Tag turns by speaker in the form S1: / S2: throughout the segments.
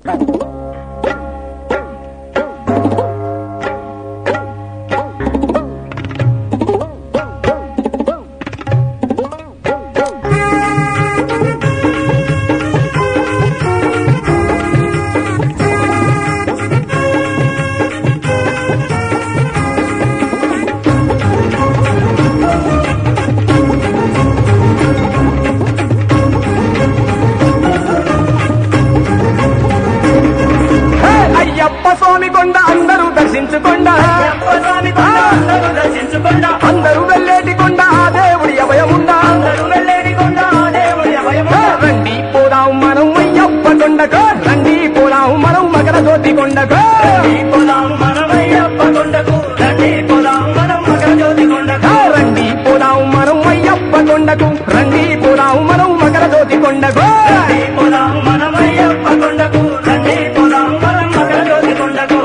S1: హే, అయ్యప్ప స్వామి కొండ అందరూ దర్శించుకొండ
S2: స్వామి కొండ అందరూ దర్శించుకొండ
S1: అందరూ వెళ్ళేటి కొండ ఆ దేవుడి అభయముండ
S2: అందరూ వెళ్ళేది కొండ ఆ దేవుడి అభయము
S1: హే, రండి పోదాం మనం అయ్యప్ప కొండకు రండి పోదాం మనం మకర జ్యోతి కొండకు
S2: రండి పోదాం మనమయ్యప్ప కొండకు రండి పోదాం మనం మకర జ్యోతి కొండకు
S1: హే, రండి పోదాం మనం అయ్యప్ప కొండకు రండి పోదాం మనం మకర జ్యోతి కొండకు
S2: రండి పోదాం మనమయ్యప్ప కొండకు రండి పోదాం మనం మకర జ్యోతి కొండకు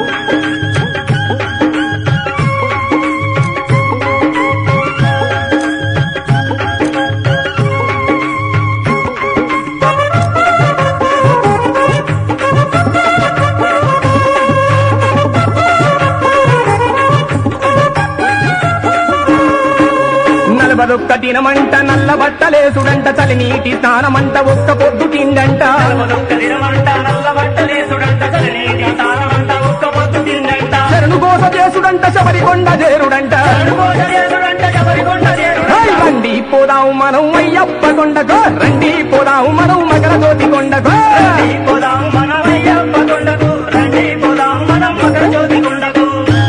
S1: నలభదొక్క దినమంట నల్ల బట్టలేసుడంట చలి నీటి స్నానమంట ఒక్క పొద్దు తిండంట
S2: ఒక్క దినమంట నల్ల బట్టలేసుడంట చలినీటి తాళమంట ఒక్క పొద్దు తిండంట
S1: శరణు కోస చేసుడంట శబరి కొండ చేరుడంట
S2: అనుకోట చేసుడంట శబరి కొండ
S1: హే,
S2: చేరుడంట
S1: రండి పోదాం మనం అయ్యప్ప కొండకు రండి పోదాం మనం మకర జ్యోతి కొండకు
S2: రండి పోదాం మనమయ్యప్ప కొండకు రండి పోదాం మనం మకర జ్యోతి కొండకు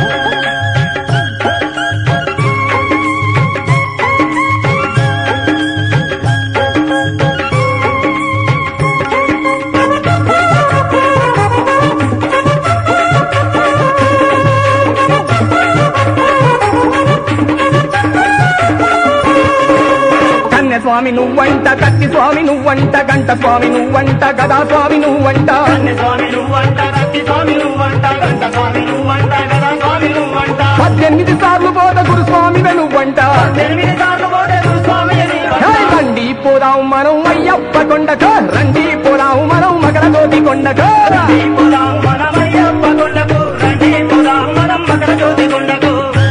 S1: కన్య స్వామి నువ్వంట కత్తి స్వామి నువ్వంట గంట స్వామి నువ్వంట గదా స్వామి నువ్వంట
S2: కన్య స్వామి నువ్వంట కత్తి స్వామి నువ్వంట గంట స్వామి నువ్వంట గదా స్వామి నువ్వంట
S1: పద్దెనిమిది సార్లు పోత గురు స్వామి నువ్వంట
S2: ఎనిమిది సార్లు పోతే స్వామి అని
S1: హే, రండి పోదాం మనం అయ్యప్ప కొండకు రండి పోదాం మనం మకర జ్యోతి కొండకు
S2: రండి పోదాం మనమయ్యప్ప కొండకు రండి పోదాం మనం మకర జ్యోతి కొండకు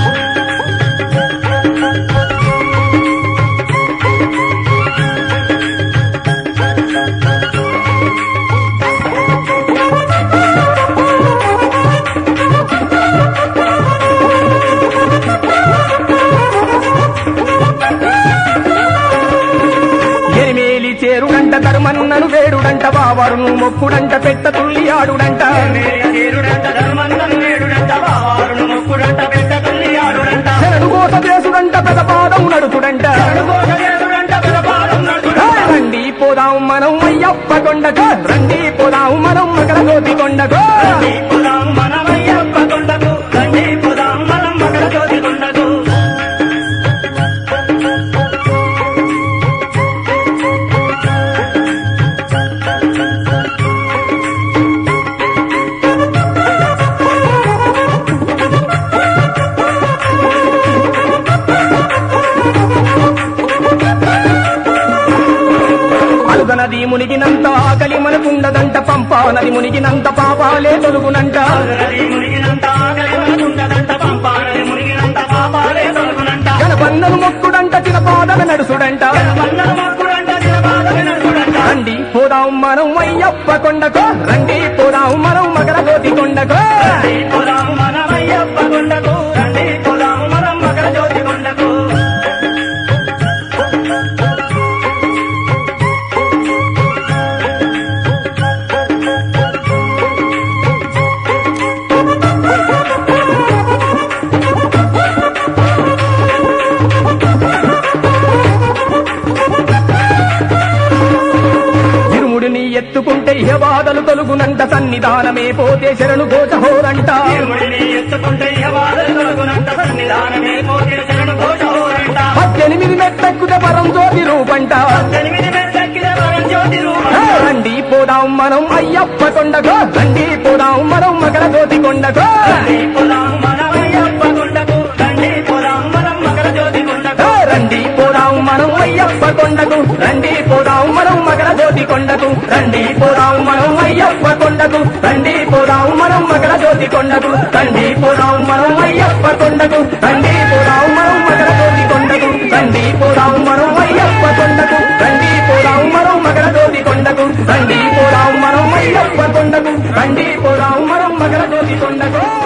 S1: ఎరిమేలి చేరుడంట ధర్మన్నను వేడుడంట బావరును మొక్కుడంట పెట్ట తుల్లి ఆడుడంట
S2: చేరుడంట ధర్మంతను వేడుడంట బావారును మొక్కుడంట పెద్ద తల్లి ఆడుడంట
S1: శరణు కోస చేసుడంట పెదపాదం నడుచుడంట
S2: అడుగోట చేసుడంట బలపాదం
S1: హే,
S2: నడుచుడంట
S1: రండి పోదాం మనం అయ్యప్ప కొండకు రండి పోదాం మనం మకర జ్యోతి కొండకు
S2: రండి పోదాం మనమయ్యప్ప కొండకు రండి పోదాం మనం మకర జ్యోతి కొండకు
S1: అలుగ నది మునిగినంత ఆకలి మనకుండదంట పంపా నది మునిగినంత పాపాలే తొలుగునంట
S2: నది మునిగినంత ఆకలి మనకుండదంట పంపానది మునిగినంత పాపాలే తొలగునంట
S1: గణపన్నను మొక్కుడంట చిన్న పాదల నడుసుడంట
S2: వందల మొక్కుడంట చిరపాదవి నడుచుడంట
S1: రండి పోదాం మనం అయ్యప్ప కొండకు రండి పోదాం మనం మకర జ్యోతి కొండకు
S2: రండి పోదాం మనమయ్యప్ప కొండకు రండి పోదాం మనం మకర జ్యోతి కొండకు
S1: ఇరుముడిని ఎత్తుకుంటే ఇహ బాధలు తొలుగునంట సన్నిధానమే పోతే శరణు ఘోషహోరంట
S2: దేవుడిని ఎత్తుకుంటే యవాదలు తొలగునంట సన్నిధానమే పోతే శరణు ఘోషోరంట
S1: పద్దెనిమిది మెట్టెక్కుతే పరం జ్యోతి రూపంట
S2: ఎనిమిది మెట్లెక్కిన వరం జ్యోతి రూపం
S1: హే, రండి పోదాం మనం అయ్యప్ప కొండకు రండి పోదాం మనం మకర జ్యోతి కొండకు
S2: రండి పోదాం మనమయ్యప్ప కొండకు రండి పోదాం మనం మకర జ్యోతి కొండకు
S1: హే, రండి పోదాం మనం అయ్యప్ప కొండకు రండి పోదాం మనం మకర జ్యోతి కొండకు రండి పోదాం మనం అయ్యప్ప కొండకు కొండకు తండి పోదాం మనం మకర జ్యోతి కొండకు తండి పోదాం మనం అయ్యప్ప కొండకు తండి పోదాం మనం మకర జ్యోతి కొండకు తండి పోదాం మనం అయ్యప్ప కొండకు తండి పోదాం మనం మకర జ్యోతి కొండకు తండి పోదాం మనం అయ్యప్ప కొండకు తండి పోదాం మనం మకర జ్యోతి కొండకు